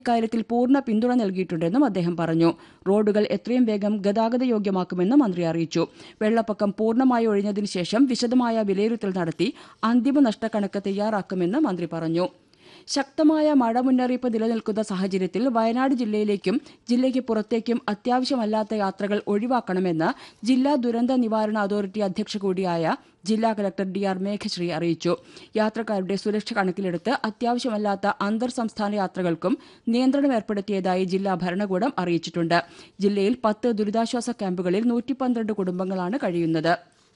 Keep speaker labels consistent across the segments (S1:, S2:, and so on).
S1: ഇക്കാര്യത്തിൽ പൂർണ്ണ പിന്തുണ നൽകിയിട്ടുണ്ടെന്നും അദ്ദേഹം പറഞ്ഞു റോഡുകൾ എത്രയും വേഗം ഗതാഗതയോഗ്യമാക്കുമെന്നും മന്ത്രി അറിയിച്ചു വെള്ളപ്പൊക്കം പൂർണ്ണമായി ഒഴിഞ്ഞതിനു ശേഷം വിശദമായ വിലയിരുത്തൽ നടത്തി അന്തിമ നഷ്ടക്കണക്ക് തയ്യാറാക്കുമെന്ന് മന്ത്രി പറഞ്ഞു ശക്തമായ മഴ മുന്നറിയിപ്പ് നിലനിൽക്കുന്ന സാഹചര്യത്തിൽ വയനാട് ജില്ലയിലേക്കും ജില്ലയ്ക്ക് പുറത്തേക്കും അത്യാവശ്യമല്ലാത്ത യാത്രകൾ ഒഴിവാക്കണമെന്ന് ജില്ലാ ദുരന്ത നിവാരണ അതോറിറ്റി അധ്യക്ഷ കൂടിയായ ജില്ലാ കലക്ടർ ഡി ആർ മേഘശ്രീ അറിയിച്ചു യാത്രക്കാരുടെ സുരക്ഷ കണക്കിലെടുത്ത് അത്യാവശ്യമല്ലാത്ത അന്തർ സംസ്ഥാന യാത്രകൾക്കും നിയന്ത്രണം ഏർപ്പെടുത്തിയതായി ജില്ലാ ഭരണകൂടം അറിയിച്ചിട്ടുണ്ട് ജില്ലയിൽ പത്ത് ദുരിതാശ്വാസ ക്യാമ്പുകളിൽ നൂറ്റി പന്ത്രണ്ട് കുടുംബങ്ങളാണ് കഴിയുന്നത്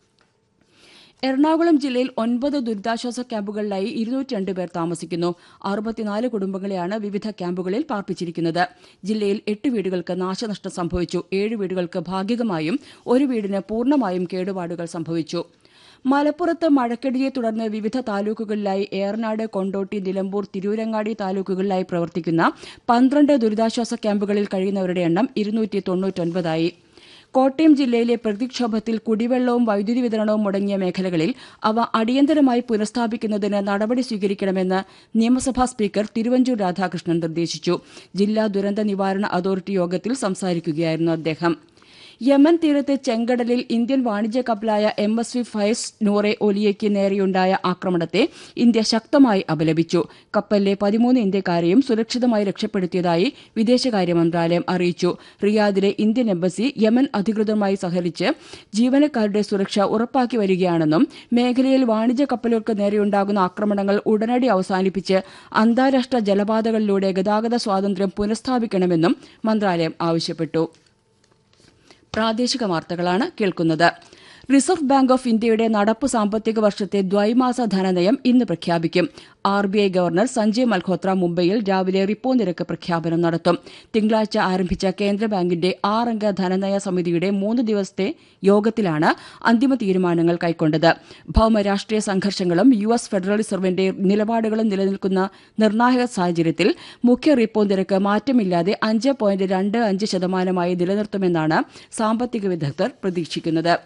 S1: എറണാകുളം ജില്ലയിൽ ഒൻപത് ദുരിതാശ്വാസ ക്യാമ്പുകളിലായി ഇരുന്നൂറ്റി രണ്ട് പേർ താമസിക്കുന്നു അറുപത്തിനാല് കുടുംബങ്ങളെയാണ് വിവിധ ക്യാമ്പുകളിൽ പാർപ്പിച്ചിരിക്കുന്നത് ജില്ലയിൽ എട്ട് വീടുകൾക്ക് നാശനഷ്ടം സംഭവിച്ചു ഏഴ് വീടുകൾക്ക് ഭാഗികമായും ഒരു വീടിന് പൂർണ്ണമായും കേടുപാടുകൾ സംഭവിച്ചു മലപ്പുറത്ത് മഴക്കെടുതിയെ തുടർന്ന് വിവിധ താലൂക്കുകളിലായി ഏറനാട് കൊണ്ടോട്ടി നിലമ്പൂർ തിരൂരങ്ങാടി താലൂക്കുകളിലായി പ്രവർത്തിക്കുന്ന പന്ത്രണ്ട് ദുരിതാശ്വാസ ക്യാമ്പുകളിൽ കഴിയുന്നവരുടെ എണ്ണം ഇരുന്നൂറ്റി തൊണ്ണൂറ്റൊൻപതായി കോട്ടയം ജില്ലയിലെ പ്രകൃതിക്ഷോഭത്തിൽ കുടിവെള്ളവും വൈദ്യുതി വിതരണവും മുടങ്ങിയ മേഖലകളിൽ അവ അടിയന്തരമായി പുനഃസ്ഥാപിക്കുന്നതിന് നടപടി സ്വീകരിക്കണമെന്ന് നിയമസഭാ സ്പീക്കർ തിരുവഞ്ചൂർ രാധാകൃഷ്ണൻ നിർദ്ദേശിച്ചു ജില്ലാ ദുരന്ത നിവാരണ അതോറിറ്റി യോഗത്തിൽ സംസാരിക്കുകയായിരുന്നു അദ്ദേഹം യമൻ തീരത്ത് ചെങ്കടലിൽ ഇന്ത്യൻ വാണിജ്യ കപ്പലായ എം എസ് വി ഫയസ് നൂറെ ഒലിയയ്ക്ക് നേരെയുണ്ടായ ആക്രമണത്തെ ഇന്ത്യ ശക്തമായി അപലപിച്ചു കപ്പലിലെ പതിമൂന്ന് ഇന്ത്യക്കാരെയും സുരക്ഷിതമായി രക്ഷപ്പെടുത്തിയതായി വിദേശകാര്യ മന്ത്രാലയം അറിയിച്ചു റിയാദിലെ ഇന്ത്യൻ എംബസി യമൻ അധികൃതരുമായി സഹകരിച്ച് ജീവനക്കാരുടെ സുരക്ഷ ഉറപ്പാക്കി വരികയാണെന്നും മേഖലയിൽ വാണിജ്യ കപ്പലുകൾക്ക് നേരെയുണ്ടാകുന്ന ആക്രമണങ്ങൾ ഉടനടി അവസാനിപ്പിച്ച് അന്താരാഷ്ട്ര ജലപാതകളിലൂടെ ഗതാഗത സ്വാതന്ത്ര്യം പുനഃസ്ഥാപിക്കണമെന്നും മന്ത്രാലയം ആവശ്യപ്പെട്ടു പ്രാദേശിക വാർത്തകളാണ് കേൾക്കുന്നത് റിസർവ് ബാങ്ക് ഓഫ് ഇന്ത്യയുടെ നടപ്പ് സാമ്പത്തിക വർഷത്തെ ദ്വൈമാസ ധനനയം ഇന്ന് പ്രഖ്യാപിക്കും R B I governor Sanjay Malhotra മുംബൈയിൽ രാവിലെ റിപ്പോ നിരക്ക് പ്രഖ്യാപനം നടത്തും തിങ്കളാഴ്ച ആരംഭിച്ച കേന്ദ്ര ബാങ്കിന്റെ ആറംഗ ധനനയ സമിതിയുടെ മൂന്ന് ദിവസത്തെ യോഗത്തിലാണ് അന്തിമ തീരുമാനങ്ങൾ കൈക്കൊണ്ടത് ഭൌമരാഷ്ട്രീയ സംഘർഷങ്ങളും യു എസ് ഫെഡറൽ റിസർവിന്റെ നിലപാടുകളും നിലനിൽക്കുന്ന നിർണായക സാഹചര്യത്തിൽ മുഖ്യ റിപ്പോ നിരക്ക് മാറ്റമില്ലാതെ അഞ്ച് പോയിന്റ് രണ്ട് അഞ്ച് ശതമാനമായി നിലനിർത്തുമെന്നാണ് സാമ്പത്തിക വിദഗ്ധർ പ്രതീക്ഷിക്കുന്നത്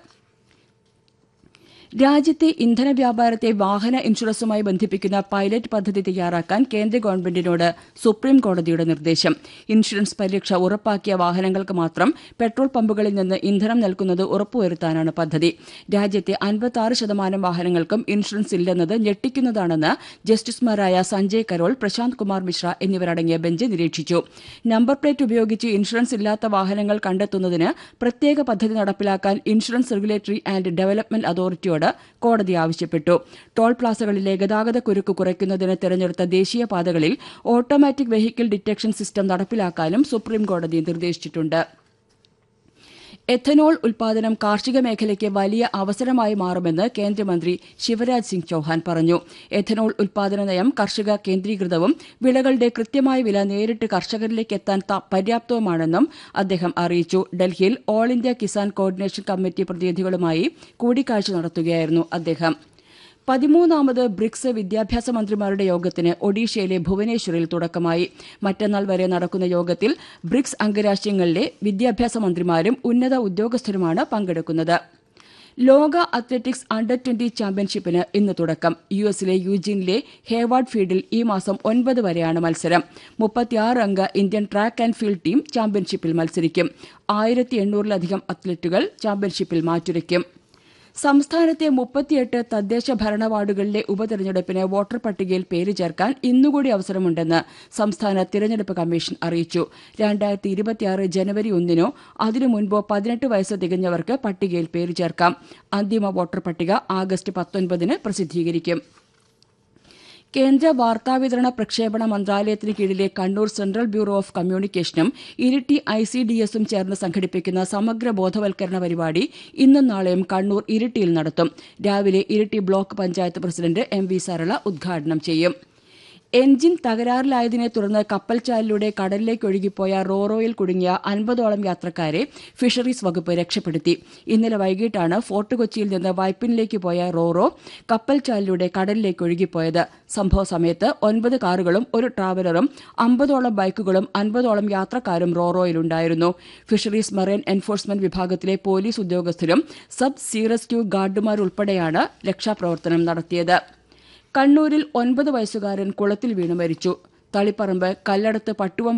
S1: രാജ്യത്തെ ഇന്ധന വ്യാപാരത്തെ വാഹന ഇൻഷുറൻസുമായി ബന്ധിപ്പിക്കുന്ന പൈലറ്റ് പദ്ധതി തയ്യാറാക്കാൻ കേന്ദ്ര ഗവൺമെന്റിനോട് സുപ്രീം കോടതിയുടെ നിർദ്ദേശം ഇൻഷുറൻസ് പരിരക്ഷ ഉറപ്പാക്കിയ വാഹനങ്ങൾക്ക് മാത്രം പെട്രോൾ പമ്പുകളിൽ നിന്ന് ഇന്ധനം നൽകുന്നത് ഉറപ്പുവരുത്താനാണ് പദ്ധതി രാജ്യത്തെ അൻപത്തി ശതമാനം വാഹനങ്ങൾക്കും ഇൻഷുറൻസ് ഇല്ലെന്നത് ഞെട്ടിക്കുന്നതാണെന്ന് ജസ്റ്റിസുമാരായ സഞ്ജയ് കരോൾ പ്രശാന്ത് കുമാർ മിശ്ര എന്നിവരടങ്ങിയ ബെഞ്ച് നിരീക്ഷിച്ചു നമ്പർ പ്ലേറ്റ് ഉപയോഗിച്ച് ഇൻഷുറൻസ് ഇല്ലാത്ത വാഹനങ്ങൾ കണ്ടെത്തുന്നതിന് പ്രത്യേക പദ്ധതി നടപ്പിലാക്കാൻ ഇൻഷുറൻസ് റെഗുലേറ്ററി ആൻഡ് ഡെവലപ്മെന്റ് അതോറിറ്റിയോട് ഗവൺമെന്റിനോട് കോടതി ആവശ്യപ്പെട്ടു ടോൾ പ്ലാസകളിലെ ഗതാഗത കുരുക്ക് കുറയ്ക്കുന്നതിന് തെരഞ്ഞെടുത്ത ദേശീയപാതകളിൽ ഓട്ടോമാറ്റിക് വെഹിക്കിൾ ഡിറ്റക്ഷൻ സിസ്റ്റം നടപ്പിലാക്കാനും സുപ്രീംകോടതി നിർദ്ദേശിച്ചിട്ടുണ്ട് എഥനോൾ ഉൽപാദനം കാർഷിക മേഖലയ്ക്ക് വലിയ അവസരമായി മാറുമെന്ന് കേന്ദ്രമന്ത്രി ശിവരാജ് സിംഗ് ചൌഹാൻ പറഞ്ഞു എഥനോൾ ഉൽപാദന നയം കർഷക കേന്ദ്രീകൃതവും വിളകളുടെ കൃത്യമായ വില നേരിട്ട് കർഷകരിലേക്ക് എത്താൻ പര്യാപ്തവുമാണെന്നും അദ്ദേഹം അറിയിച്ചു ഡൽഹിയിൽ all India Kisan coordination committee പ്രതിനിധികളുമായി കൂടിക്കാഴ്ച നടത്തുകയായിരുന്നു അദ്ദേഹം പതിമൂന്നാമത് ബ്രിക്സ് വിദ്യാഭ്യാസ മന്ത്രിമാരുടെ യോഗത്തിന് ഒഡീഷയിലെ ഭുവനേശ്വറിൽ തുടക്കമായി മറ്റന്നാൾ വരെ നടക്കുന്ന യോഗത്തിൽ ബ്രിക്സ് അംഗരാജ്യങ്ങളിലെ വിദ്യാഭ്യാസ മന്ത്രിമാരും ഉന്നത ഉദ്യോഗസ്ഥരുമാണ് പങ്കെടുക്കുന്നത് ലോക അത്ലറ്റിക്സ് അണ്ടർ ട്വന്റി ചാമ്പ്യൻഷിപ്പിന് ഇന്ന് തുടക്കം യു എസിലെ യൂജിനിലെ ഹേവാർഡ് ഫീൽഡിൽ ഈ മാസം ഒൻപത് വരെയാണ് മത്സരം മുപ്പത്തിയാറ് അംഗ Indian track and field team ചാമ്പ്യൻഷിപ്പിൽ മത്സരിക്കും ആയിരത്തി എണ്ണൂറിലധികം അത്ലറ്റുകൾ ചാമ്പ്യൻഷിപ്പിൽ മാറ്റുരയ്ക്കും സംസ്ഥാനത്തെ മുപ്പത്തിയെട്ട് തദ്ദേശ ഭരണ വാർഡുകളിലെ ഉപതെരഞ്ഞെടുപ്പിന് വോട്ടർ പട്ടികയിൽ പേര് ചേർക്കാൻ ഇന്നുകൂടി അവസരമുണ്ടെന്ന് സംസ്ഥാന തിരഞ്ഞെടുപ്പ് കമ്മീഷൻ അറിയിച്ചു രണ്ടായിരത്തി ഇരുപത്തിയാറ് ജനുവരി ഒന്നിനോ അതിനു മുൻപോ പതിനെട്ട് വയസ്സ് തികഞ്ഞവർക്ക് പട്ടികയിൽ പേര് ചേർക്കാം അന്തിമ വോട്ടർ പട്ടിക ആഗസ്റ്റ് പത്തൊൻപതിന് പ്രസിദ്ധീകരിക്കും കേന്ദ്ര വാർത്താവിതരണ പ്രക്ഷേപണ മന്ത്രാലയത്തിന് കീഴിലെ കണ്ണൂർ സെൻട്രൽ ബ്യൂറോ ഓഫ് കമ്മ്യൂണിക്കേഷനും ഇരിട്ടി ഐ സി ഡി എസും ചേർന്ന് സംഘടിപ്പിക്കുന്ന സമഗ്ര ബോധവൽക്കരണ പരിപാടി ഇന്നും നാളെയും കണ്ണൂർ ഇരിട്ടിയിൽ നടത്തും രാവിലെ Iritty block panchayat president M V Sarala ഉദ്ഘാടനം ചെയ്യും എഞ്ചിൻ തകരാറിലായതിനെ തുടർന്ന് കപ്പൽച്ചാലിലൂടെ കടലിലേക്ക് ഒഴുകിപ്പോയ റോറോയിൽ കുടുങ്ങിയ അൻപതോളം യാത്രക്കാരെ ഫിഷറീസ് വകുപ്പ് രക്ഷപ്പെടുത്തി ഇന്നലെ വൈകിട്ടാണ് ഫോർട്ട് കൊച്ചിയിൽ നിന്ന് വൈപ്പിനിലേക്ക് പോയ റോറോ കപ്പൽച്ചാലിലൂടെ കടലിലേക്ക് ഒഴുകിപ്പോയത് സംഭവ സമയത്ത് ഒൻപത് കാറുകളും ഒരു ട്രാവലറും അമ്പതോളം ബൈക്കുകളും അൻപതോളം യാത്രക്കാരും റോറോയിലുണ്ടായിരുന്നു ഫിഷറീസ് മറൈൻ എൻഫോഴ്സ്മെന്റ് വിഭാഗത്തിലെ പോലീസ് ഉദ്യോഗസ്ഥരും സബ് സീ റെസ്ക്യൂ ഗാർഡുമാരുൾപ്പെടെയാണ് രക്ഷാപ്രവർത്തനം നടത്തിയത് കണ്ണൂരിൽ ഒൻപത് വയസ്സുകാരൻ കുളത്തിൽ വീണ് മരിച്ചു തളിപ്പറമ്പ് കല്ലടത്ത് പട്ടുവം